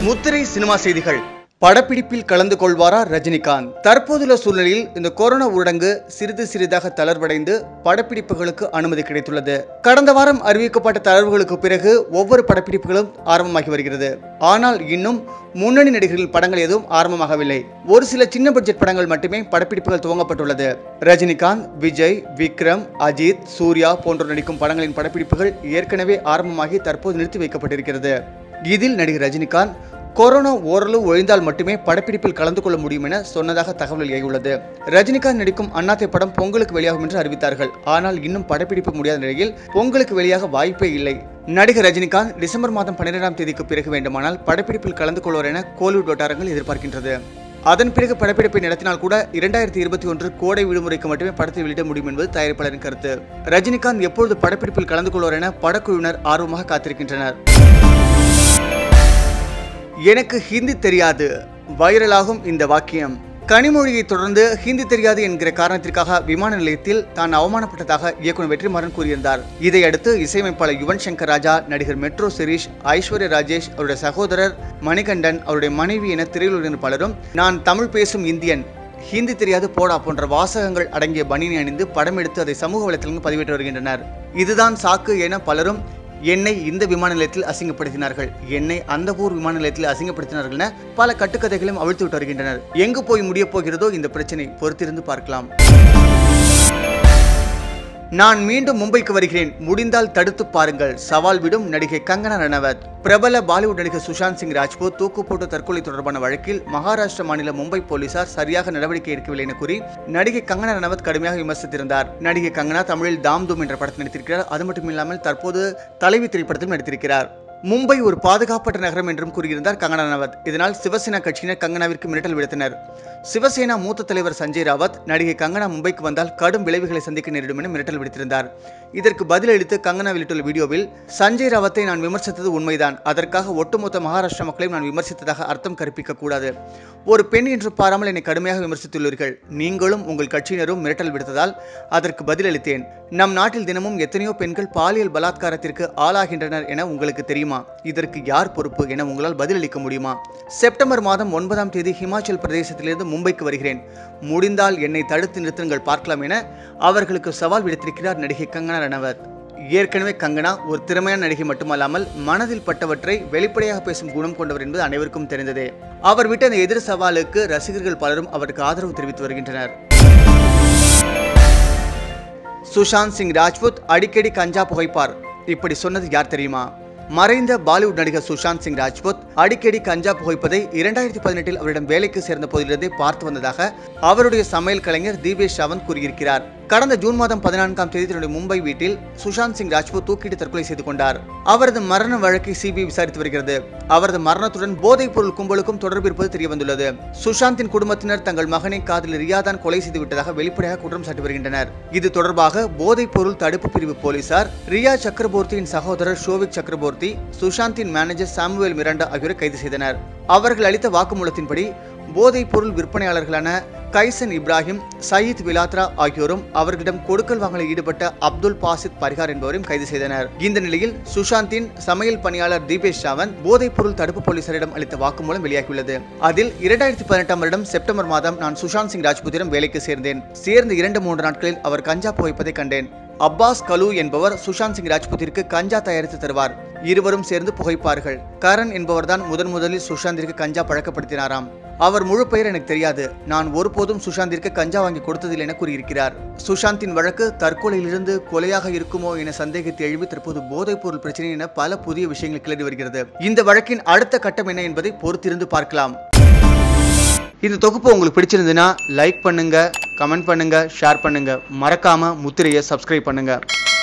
முத்திரை சினிமா செய்திகள் படப்பிடிப்பில் கலந்து கொள்வாரா ரஜினிகாந்த் தற்போதுள்ள சூழ்நிலையில் இந்த கொரோனா ஊரடங்கு சிறிது சிறிதாக தளர்வடைந்து படப்பிடிப்புகளுக்கு அனுமதி கிடைத்துள்ளது கடந்த வாரம் அறிவிக்கப்பட்ட தளர்வுகளுக்கு பிறகு ஒவ்வொரு படப்பிடிப்புகளும் ஆரம்பமாகி வருகிறது ஆனால் இன்னும் முன்னணி நடிகர்களின் படங்கள் எதுவும் ஆரம்பமாகவில்லை ஒரு சில சின்ன பட்ஜெட் படங்கள் மட்டுமே படப்பிடிப்புகள் துவங்கப்பட்டுள்ளது ரஜினிகாந்த் விஜய் விக்ரம் அஜித் சூர்யா போன்றோர் நடிக்கும் படங்களின் படப்பிடிப்புகள் ஏற்கனவே ஆரம்பமாகி தற்போது நிறுத்தி வைக்கப்பட்டிருக்கிறது இதில் நடிகர் ரஜினிகாந்த் கொரோனா ஓரளவு ஒழிந்தால் மட்டுமே படப்பிடிப்பில் கலந்து கொள்ள முடியும் என சொன்னதாக தகவல் வெளியாகியுள்ளது ரஜினிகாந்த் நடிக்கும் அண்ணாத்தை படம் பொங்கலுக்கு வெளியாகும் என்று அறிவித்தார்கள் ஆனால் இன்னும் படப்பிடிப்பு முடியாத நிலையில் பொங்கலுக்கு வெளியாக வாய்ப்பே இல்லை நடிகர் ரஜினிகாந்த் டிசம்பர் மாதம் பன்னிரெண்டாம் தேதிக்கு பிறகு வேண்டுமானால் படப்பிடிப்பில் கலந்து கொள்வார் என கோலிவுட் வட்டாரங்கள் எதிர்பார்க்கின்றது அதன் பிறகு படப்பிடிப்பை நடத்தினால் கூட இரண்டாயிரத்தி இருபத்தி ஒன்று கோடை விடுமுறைக்கு மட்டுமே படத்தை வெளியிட முடியும் என்பது தயாரிப்பாளரின் கருத்து ரஜினிகாந்த் எப்பொழுது படப்பிடிப்பில் கலந்து கொள்வார் என படக்குழுவினர் ஆர்வமாக காத்திருக்கின்றனர் எனக்கு ஹிந்தி தெரியாது வைரலாகும் இந்த வாக்கியம் கனிமொழியை தொடர்ந்து ஹிந்தி தெரியாது என்கிற காரணத்திற்காக விமான நிலையத்தில் தான் அவமானப்பட்டதாக இயக்குனர் வெற்றிமாறன் கூறியிருந்தார் இதையடுத்து இசையமைப்பாளர் யுவன் சங்கர் ராஜா நடிகர் மெட்ரோ சிரீஷ் ஐஸ்வர்யா ராஜேஷ் அவருடைய சகோதரர் மணிகண்டன் அவருடைய மனைவி என திரையுலகினர் பலரும் நான் தமிழ் பேசும் இந்தியன் ஹிந்தி தெரியாது போடா போன்ற வாசகங்கள் அடங்கிய பனியனை அணிந்து படம் எடுத்து அதை சமூக வலைத்தளங்களில் பதிவிட்டு வருகின்றனர் இதுதான் சாக்கு என பலரும் என்னை இந்த விமான நிலையத்தில் அசிங்கப்படுத்தினார்கள் என்னை அந்த ஊர் விமான நிலையத்தில் அசிங்கப்படுத்தினார்கள் என பல கட்டுக்கதைகளையும் அவிழ்த்து விட்டு வருகின்றனர் எங்கு போய் முடியப் போகிறதோ இந்த பிரச்சனை பொறுத்திருந்து பார்க்கலாம் நான் மீண்டும் மும்பைக்கு வருகிறேன் முடிந்தால் தடுத்து பாருங்கள் சவால் விடும் நடிகை கங்கனா ரணவத் பிரபல பாலிவுட் நடிகர் சுஷாந்த் சிங் ராஜ்பூத் தூக்கு போட்டு தற்கொலை தொடர்பான வழக்கில் மகாராஷ்டிர மாநில மும்பை போலீசார் சரியாக நடவடிக்கை எடுக்கவில்லை என கூறி நடிகை கங்கனா ரணவத் கடுமையாக விமர்சித்திருந்தார் நடிகை கங்கனா தமிழில் தாம் தூம் என்ற படத்தில் நடித்திருக்கிறார் அது மட்டுமில்லாமல் தற்போது தலைவி திரைப்படத்தில் நடித்திருக்கிறார் மும்பை ஒரு பாதுகாப்பற்ற நகரம் என்றும் கூறியிருந்தார் கங்கனா ரணவத் இதனால் சிவசேனா கட்சியினர் கங்கனாவிற்கு மிரட்டல் விடுத்தனர் சிவசேனா மூத்த தலைவர் சஞ்சய் ராவத் நடிகை கங்கனா மும்பைக்கு வந்தால் கடும் விளைவுகளை சந்திக்க நேரிடும் என மிரட்டல் விடுத்திருந்தார் இதற்கு பதிலளித்து கங்கனா வெளியிட்டுள்ள வீடியோவில் சஞ்சய் ராவத்தை நான் விமர்சித்தது உண்மைதான் அதற்காக ஒட்டுமொத்த மகாராஷ்டிரா மக்களையும் நான் விமர்சித்ததாக அர்த்தம் கற்பிக்க கூடாது ஒரு பெண் என்று பாராமல் என்னை கடுமையாக விமர்சித்துள்ளீர்கள் நீங்களும் உங்கள் கட்சியினரும் மிரட்டல் விடுத்ததால் அதற்கு பதிலளித்தேன் நம் நாட்டில் தினமும் எத்தனையோ பெண்கள் பாலியல் பலாத்காரத்திற்கு ஆளாகின்றனர் என உங்களுக்கு தெரியுமா இதற்கு யார் பொறுப்பு என உங்களால் பதிலளிக்க முடியுமா செப்டம்பர் மாதம் ஒன்பதாம் தேதி ஹிமாச்சல் பிரதேசத்திலிருந்து மும்பைக்கு வருகிறேன் முடிந்தால் என்னை தடுத்து நிறுத்துங்கள் பார்க்கலாம் என அவர்களுக்கு சவால் விடுத்திருக்கிறார் நடிகை கங்கனா ரணவத் ஏற்கனவே கங்கனா ஒரு திறமையான நடிகை மட்டுமல்லாமல் மனதில் பட்டவற்றை வெளிப்படையாக பேசும் குணம் கொண்டவர் என்பது அனைவருக்கும் தெரிந்ததே அவர் விட்ட அந்த எதிர் சவாலுக்கு ரசிகர்கள் பலரும் அவருக்கு ஆதரவு தெரிவித்து வருகின்றனர் சுஷாந்த் சிங் ராஜ்புத் அடிக்கடி கஞ்சா புகைப்பார் இப்படி சொன்னது யார் தெரியுமா மறைந்த பாலிவுட் நடிகர் சுஷாந்த் சிங் ராஜ்புத் அடிக்கடி கஞ்சா புகைப்பதை இரண்டாயிரத்தி பதினெட்டில் அவரிடம் வேலைக்கு சேர்ந்த போதிலிருந்தே பார்த்து வந்ததாக அவருடைய சமையல் கலைஞர் தீபேஷ் சாவந்த் கூறியிருக்கிறார் கடந்த ஜூன் மாதம் பதினான்காம் தேதி தன்னுடைய மும்பை வீட்டில் சுஷாந்த் சிங் ராஜ்புத் தூக்கிட்டு தற்கொலை செய்து கொண்டார் அவரது மரண வழக்கை சிபிஐ விசாரித்து வருகிறது அவரது மரணத்துடன் போதைப் பொருள் கும்பலுக்கும் தொடர்பு இருப்பது தெரியவந்துள்ளது சுஷாந்தின் குடும்பத்தினர் தங்கள் மகனை காதல் ரியாதான் கொலை செய்து விட்டதாக வெளிப்படையாக குற்றம் சாட்டி வருகின்றனர் இது தொடர்பாக போதைப் பொருள் தடுப்பு பிரிவு போலீசார் ரியா சக்கரபோர்த்தியின் சகோதரர் ஷோவிக் சக்கரபோர்த்தி சுஷாந்தின் மேனேஜர் சாமுவேல் மிராண்டா ஆகியோரை கைது செய்தனர் அவர்கள் அளித்த வாக்குமூலத்தின்படி போதைப் பொருள் விற்பனையாளர்களான கைசன் இப்ராஹிம் சயீத் விலாத்ரா ஆகியோரும் அவர்களிடம் கொடுக்கல் வாங்கலில் ஈடுபட்ட அப்துல் பாசித் பரிகார் என்பவரையும் கைது செய்தனர் இந்த நிலையில் சுஷாந்தின் சமையல் பணியாளர் தீபேஷ் சாவந்த் போதைப் பொருள் தடுப்பு போலீசாரிடம் அளித்த வாக்குமூலம் வெளியாகியுள்ளது அதில் இரண்டாயிரத்தி பதினெட்டாம் வருடம் செப்டம்பர் மாதம் நான் சுஷாந்த் சிங் ராஜ்புத்திடம் வேலைக்கு சேர்ந்தேன் சேர்ந்து இரண்டு மூன்று நாட்களில் அவர் கஞ்சா புகைப்பதை கண்டேன் அப்பாஸ் கலு என்பவர் சுஷாந்த் சிங் ராஜ்புத்திற்கு கஞ்சா தயாரித்து தருவார் இருவரும் சேர்ந்து புகைப்பார்கள் கரண் என்பவர்தான் முதன் முதலில் சுஷாந்திற்கு கஞ்சா பழக்கப்படுத்தினாராம் அவர் முழு பெயர் எனக்கு தெரியாது நான் ஒருபோதும் சுஷாந்திற்கு கஞ்சா வாங்கி கொடுத்ததில்லை என கூறியிருக்கிறார் சுஷாந்தின் வழக்கு தற்கொலையிலிருந்து கொலையாக இருக்குமோ என சந்தேகத்தை எழுப்பி தற்போது போதைப் பொருள் பிரச்சனை என பல புதிய விஷயங்கள் கிளறி வருகிறது இந்த வழக்கின் அடுத்த கட்டம் என்ன என்பதை பொறுத்திருந்து பார்க்கலாம் இந்த தொகுப்பு உங்களுக்கு பிடிச்சிருந்ததுன்னா லைக் பண்ணுங்க கமெண்ட் பண்ணுங்க ஷேர் பண்ணுங்க மறக்காம முத்திரையை சப்ஸ்கிரைப் பண்ணுங்க